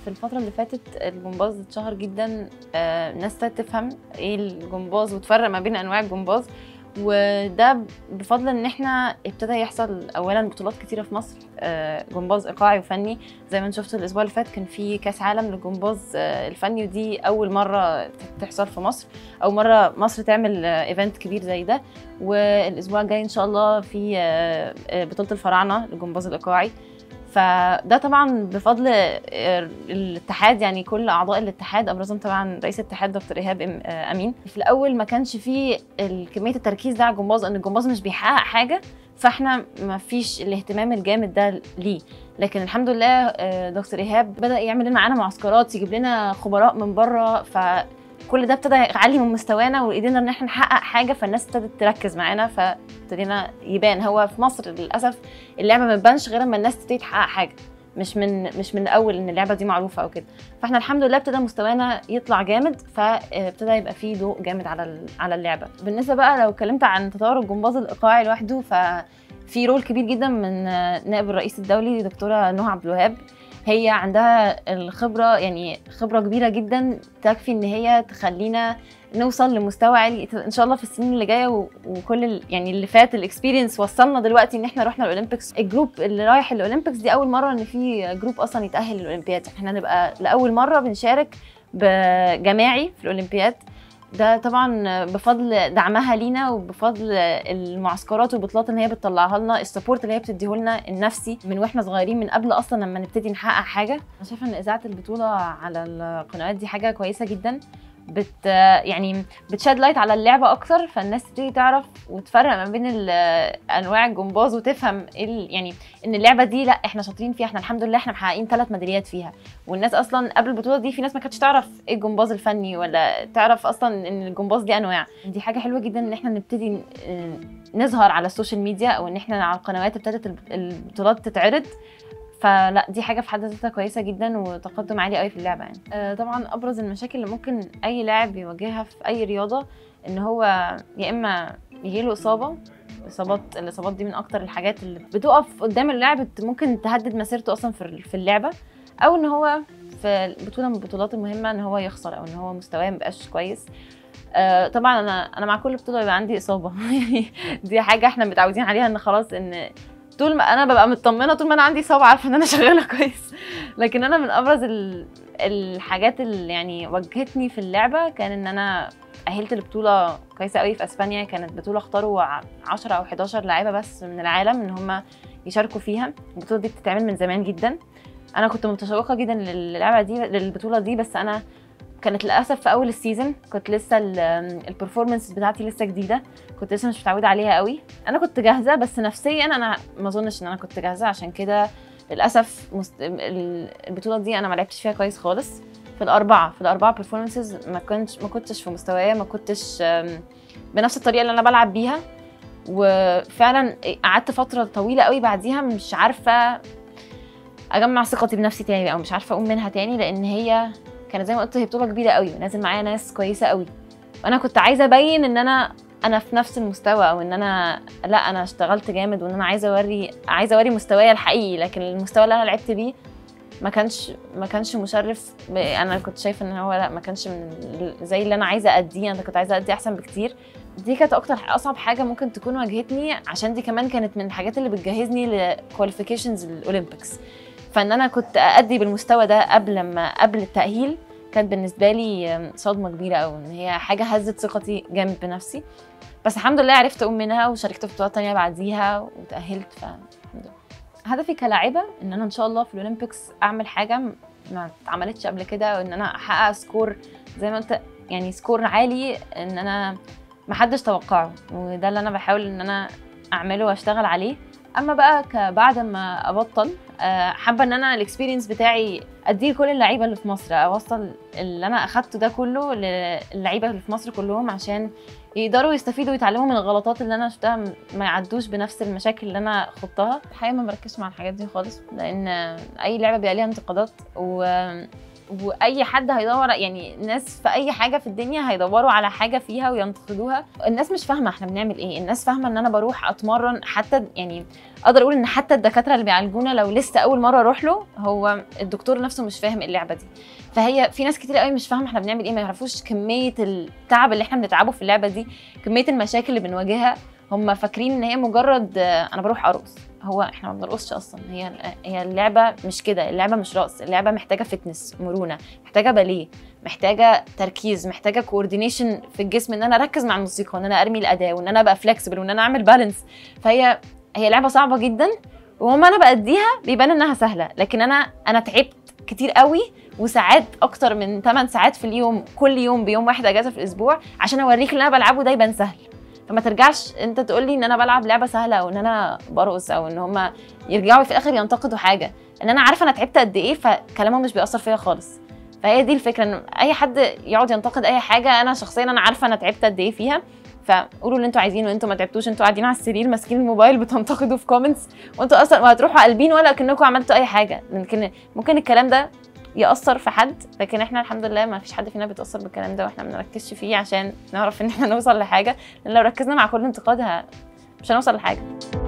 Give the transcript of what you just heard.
في الفترة اللي فاتت الجمباز اتشهر جدا آه، ناس ابتدت تفهم ايه الجمباز وتفرق ما بين انواع الجمباز وده بفضل ان احنا ابتدى يحصل اولا بطولات كتيره في مصر آه، جمباز ايقاعي وفني زي ما انت شفت الاسبوع اللي فات كان في كاس عالم للجمباز آه، الفني ودي اول مره تحصل في مصر اول مره مصر تعمل ايفنت كبير زي ده والاسبوع الجاي ان شاء الله في آه، آه، بطوله الفراعنه للجمباز الايقاعي فده طبعا بفضل آه، الاتحاد يعني كل اعضاء الاتحاد ابرزهم طبعا رئيس الاتحاد دكتور ايهاب إم- آه، امين في الاول ما كانش فيه ال- كميه التركيز ده على الجمباز ان الجمباز مش بيحقق حاجه فاحنا ما فيش الاهتمام الجامد ده ليه لكن الحمد لله آه، دكتور ايهاب بدا يعمل معانا معسكرات يجيب لنا خبراء من بره فكل ده ابتدى يعلي من مستوانا وايدينا ان احنا نحقق حاجه فالناس ابتدت تركز معانا فابتدينا يبان هو في مصر للاسف اللعبه ما بتبانش غير اما الناس تبتدي تحقق حاجه مش من مش من الاول ان اللعبه دي معروفه او كده فاحنا الحمد لله ابتدى مستوانا يطلع جامد فابتدى يبقى فيه ضوء جامد على ال- على اللعبه بالنسبه بقى لو اتكلمت عن تطور الجمباز الايقاعي لوحده ففي رول كبير جدا من نائب الرئيس الدولي دكتوره نهى عبد الوهاب هي عندها الخبره يعني خبره كبيره جدا تكفي ان هي تخلينا نوصل لمستوى عالي ان شاء الله في السنين اللي جايه و- وكل ال- يعني اللي فات الاكسبيرينس وصلنا دلوقتي ان احنا رحنا الاولمبيكس الجروب اللي رايح الاولمبيكس دي اول مره ان في جروب اصلا يتاهل للاولمبياد احنا نبقى لاول مره بنشارك بجماعي في الاولمبياد ده طبعا بفضل دعمها لينا وبفضل المعسكرات والبطولات اللي هي بتطلعها لنا السبورت اللي هي بتديه لنا النفسي من واحنا صغيرين من قبل اصلا لما نبتدي نحقق حاجه انا شايفه ان اذاعه البطوله على القنوات دي حاجه كويسه جدا بت يعني بتشاد لايت على اللعبه اكتر فالناس تبتدي تعرف وتفرق ما بين ال- انواع الجمباز وتفهم إيه ال- يعني ان اللعبه دي لا احنا شاطرين فيها احنا الحمد لله احنا محققين ثلاث ميداليات فيها والناس اصلا قبل البطوله دي في ناس ما كانتش تعرف ايه الجمباز الفني ولا تعرف اصلا ان الجمباز دي انواع دي حاجه حلوه جدا ان احنا نبتدي ن- نظهر على السوشيال ميديا او ان احنا على القنوات ابتدت الب- البطولات تتعرض فلا دي حاجه في حد ذاتها كويسه جدا وتقدم عالي قوي في اللعبه يعني آه، طبعا ابرز المشاكل اللي ممكن اي لاعب يواجهها في اي رياضه ان هو يا اما يجيله اصابه اصابات الاصابات دي من اكتر الحاجات اللي بتقف قدام اللاعب ممكن تهدد مسيرته اصلا في في اللعبه او ان هو في بطوله من البطولات المهمه ان هو يخسر او ان هو مستواه مبقاش كويس آه، طبعا انا انا مع كل بطوله يبقى عندي اصابه يعني دي حاجه احنا متعودين عليها ان خلاص ان طول ما انا ببقى مطمنه طول ما انا عندي اصابه عارفه ان انا شغاله كويس لكن انا من ابرز ال- الحاجات اللي يعني واجهتني في اللعبه كان ان انا أهلت لبطولة كويسة قوي في اسبانيا كانت بطولة اختاروا ع- 10 او 11 لاعيبة بس من العالم ان هم يشاركوا فيها البطولة دي بتتعمل من زمان جدا انا كنت متشوقة جدا للعبة دي للبطولة دي بس انا كانت للاسف في اول السيزون كنت لسه البرفورمانس بتاعتي لسه جديده كنت لسه مش متعوده عليها قوي انا كنت جاهزه بس نفسيا انا ما اظنش ان انا كنت جاهزه عشان كده للاسف مست... ال- البطوله دي انا ما لعبتش فيها كويس خالص في الاربعه في الاربعه برفورمانسز ما كنتش ما كنتش في مستوايا ما كنتش أم، بنفس الطريقه اللي انا بلعب بيها وفعلا قعدت فتره طويله قوي بعديها مش عارفه اجمع ثقتي بنفسي تاني او مش عارفه اقوم منها تاني لان هي كانت زي ما قلت هي بطوله كبيره قوي ونازل معايا ناس كويسه قوي وانا كنت عايزه ابين ان انا انا في نفس المستوى او ان انا لا انا اشتغلت جامد وان انا عايزه اوري عايزه اوري مستواي الحقيقي لكن المستوى اللي انا لعبت بيه ما كانش ما كانش مشرف ب- انا كنت شايفه ان هو لا ما كانش من ال- زي اللي انا عايزه اديه انا كنت عايزه ادي احسن بكتير دي كانت اكتر اصعب حاجه ممكن تكون واجهتني عشان دي كمان كانت من الحاجات اللي بتجهزني لكواليفيكيشنز الاولمبيكس فان انا كنت ادي بالمستوى ده قبل ما قبل التاهيل كانت بالنسبه لي صدمه كبيره قوي ان هي حاجه هزت ثقتي جامد بنفسي بس الحمد لله عرفت اقوم منها وشاركت في بطولات تانية بعديها وتاهلت فالحمد لله هدفي كلاعبه ان انا ان شاء الله في الاولمبيكس اعمل حاجه ما اتعملتش قبل كده وان انا احقق سكور زي ما قلت يعني سكور عالي ان انا ما حدش توقعه وده اللي انا بحاول ان انا اعمله واشتغل عليه اما بقى ك- بعد ما ابطل آه، حابه ان انا الاكسبيرينس بتاعي اديه لكل اللعيبه اللي في مصر اوصل اللي انا اخدته ده كله للعيبه اللي في مصر كلهم عشان يقدروا يستفيدوا ويتعلموا من الغلطات اللي انا شفتها م- ما يعدوش بنفس المشاكل اللي انا خضتها الحقيقه ما بركزش مع الحاجات دي خالص لان اي لعبه بيبقى ليها انتقادات و واي حد هيدور يعني الناس في اي حاجه في الدنيا هيدوروا على حاجه فيها وينتقدوها الناس مش فاهمه احنا بنعمل ايه الناس فاهمه ان انا بروح اتمرن حتى يعني اقدر اقول ان حتى الدكاتره اللي بيعالجونا لو لسه اول مره اروح له هو الدكتور نفسه مش فاهم اللعبه دي فهي في ناس كتير قوي مش فاهمه احنا بنعمل ايه ما يعرفوش كميه التعب اللي احنا بنتعبه في اللعبه دي كميه المشاكل اللي بنواجهها هم فاكرين ان هي مجرد آه، انا بروح ارقص هو احنا ما بنرقصش اصلا هي هي اللعبه مش كده اللعبه مش رقص اللعبه محتاجه فتنس مرونه محتاجه باليه محتاجه تركيز محتاجه كوردينيشن في الجسم ان انا اركز مع الموسيقى وان انا ارمي الاداء وان انا ابقى فلكسبل وان انا اعمل بالانس فهي هي لعبه صعبه جدا وما انا باديها بيبان انها سهله لكن انا انا تعبت كتير قوي وساعات اكتر من 8 ساعات في اليوم كل يوم بيوم واحد اجازه في الاسبوع عشان اوريك اللي انا بلعبه ده يبان سهل فما ترجعش انت تقول لي ان انا بلعب لعبه سهله او ان انا برقص او ان هم يرجعوا في الاخر ينتقدوا حاجه ان انا عارفه انا تعبت قد ايه فكلامهم مش بيأثر فيا خالص فهي دي الفكره ان اي حد يقعد ينتقد اي حاجه انا شخصيا انا عارفه انا تعبت قد ايه فيها فقولوا اللي انتوا عايزينه انتوا ما تعبتوش انتوا قاعدين على السرير ماسكين الموبايل بتنتقدوا في كومنتس وانتوا اصلا وهتروحوا قلبين ولا كانكم عملتوا اي حاجه ممكن ممكن الكلام ده يأثر في حد لكن احنا الحمد لله ما فيش حد فينا بيتأثر بالكلام ده واحنا ما بنركزش فيه عشان نعرف ان احنا نوصل لحاجه لان لو ركزنا مع كل انتقاد ه- مش هنوصل لحاجه